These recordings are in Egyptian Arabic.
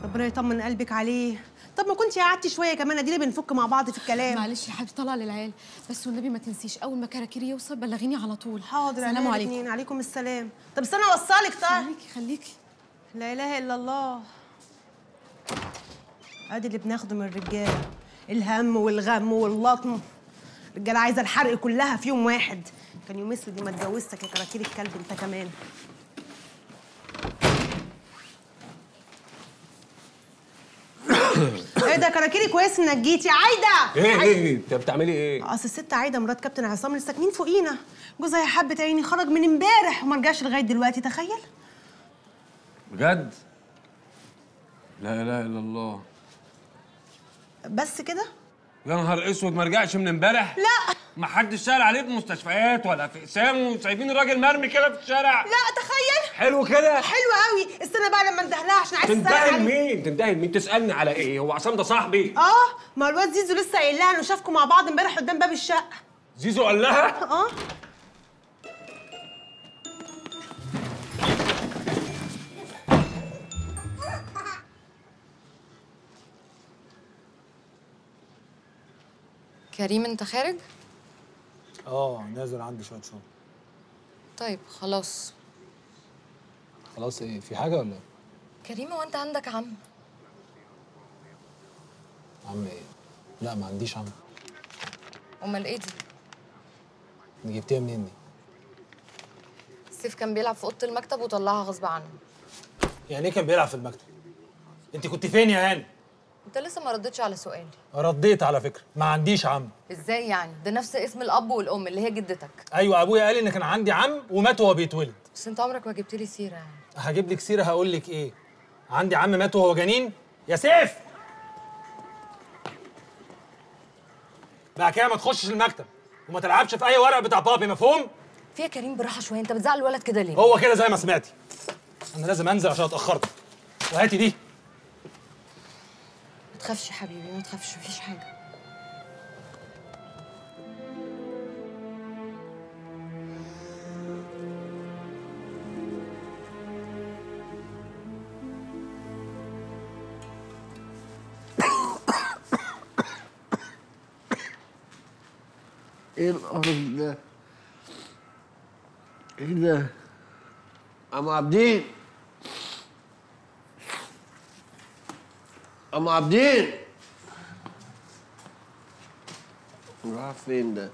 ربنا يطمن قلبك عليه طب ما كنتي قعدتي شويه كمان ادينا بنفك مع بعض في الكلام معلش يا حبيبتي طلع للعيال بس والنبي ما تنسيش اول ما كراكيري يوصل بلغيني على طول حاضر سلام عليكم عليكم عليكم عليكم السلام طب استنى اوصلك طيب خليكي خليكي لا اله الا الله ادي اللي بناخده من الرجاله الهم والغم واللطم الرجاله عايزه الحرق كلها في يوم واحد كان يوم اسود ما اتجوزتك يا كراكير الكلب انت كمان ايه ده كراكيري كويس انك جيتي عايده ايه ايه انت بتعملي ايه؟ اصل الست عايده مرات كابتن عصام اللي ساكنين فوقينا جوزها يا حبه عيني خرج من امبارح وما رجعش لغايه دلوقتي تخيل بجد؟ لا اله الا الله بس كده يا نهار اسود ما رجعش من امبارح؟ لا ما حدش سأل عليه في مستشفيات ولا في اقسام وسايبين الراجل مرمي كده في الشارع لا تخيل حلو كده حلو قوي استنى بقى لما اندهلها عشان عايز اسال تنتهي عليه لمين؟ تنتهي لمين؟ تسألني على ايه؟ هو عصام ده صاحبي اه ما الواد زيزو لسه قايل لها انه شافكم مع بعض امبارح قدام باب الشقه زيزو قال لها اه كريم انت خارج اه نازل عندي شويه شغل طيب خلاص خلاص ايه في حاجه ولا إيه؟ كريم هو انت عندك عم عم ايه لا ما عنديش عم امال ايه دي دي جبتيها منين دي سيف كان بيلعب في اوضه المكتب وطلعها غصب عنه يعني ايه كان بيلعب في المكتب انت كنت فين يا هاني انت لسه ما ردتش على سؤالي رديت على فكره ما عنديش عم ازاي يعني ده نفس اسم الاب والام اللي هي جدتك ايوه ابويا قال ان كان عندي عم ومات وهو بيتولد بس انت عمرك ما جبت لي سيره يعني هجيب لك سيره هقول لك ايه عندي عم مات وهو جنين يا سيف بقى كده ما تخشش المكتب وما تلعبش في اي ورق بتاع بابي مفهوم في يا كريم براحه شويه انت بتزعل الولد كده ليه هو كده زي ما سمعتي انا لازم انزل عشان اتاخرت وهاتي دي ما تخافش يا حبيبي ما تخافش مفيش حاجه ايه القرف ده؟ ايه ده؟ ام عابدين ام عابدين راح فين ده؟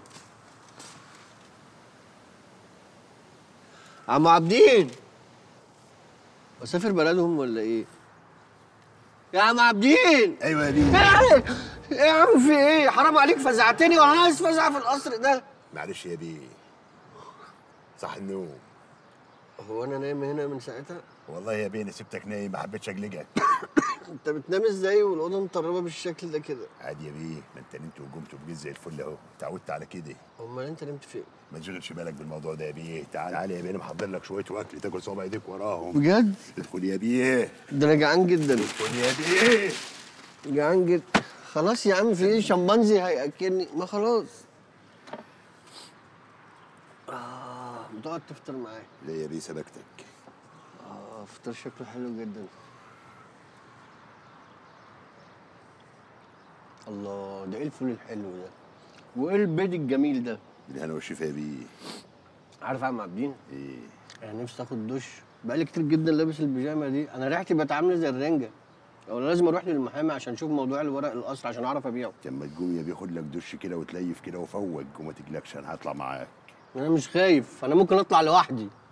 عم عابدين اسافر بلدهم ولا ايه؟ يا عم عابدين ايوه يا بيه ايه إيه يا عم في ايه؟ حرام عليك فزعتني وانا عايز فزع في القصر ده معلش يا بيه صح النوم هو انا نايم هنا من ساعتها؟ والله يا بيه انا سبتك نايم ما حبيتش اقلقك انت بتنام ازاي والاوضه مطربه بالشكل ده كده؟ عادي يا بيه ما انت نمت وقمت وبقيت زي الفل اهو اتعودت على كده امال انت نمت فين؟ ما تشغلش بالك بالموضوع ده يا بيه تعال تعال يا بيه انا محضر لك شويه واكل تاكل صوابع ايديك وراهم بجد؟ ادخل يا بيه ده انا جعان جدا ادخل يا بيه جعان جدا خلاص يا عم في ايه شمبانزي هياكلني ما خلاص اه تقعد تفطر معايا ليه يا بيه سبكتك اه فطار شكله حلو جدا الله ده ايه الفول الحلو ده وايه البيض الجميل ده بالهنا والشفا يا بيه عارف يا عم عابدين ايه انا نفسي اخد دش بقالي كتير جدا لابس البيجامه دي انا ريحتي بقت عامله زي الرنجه او لازم اروح للمحامي عشان اشوف موضوع الورق القصر عشان اعرف ابيعه كان ما تقوم يا بيه خد لك دش كده وتليف كده وفوق وما تقلقش انا هطلع معاك انا مش خايف انا ممكن اطلع لوحدي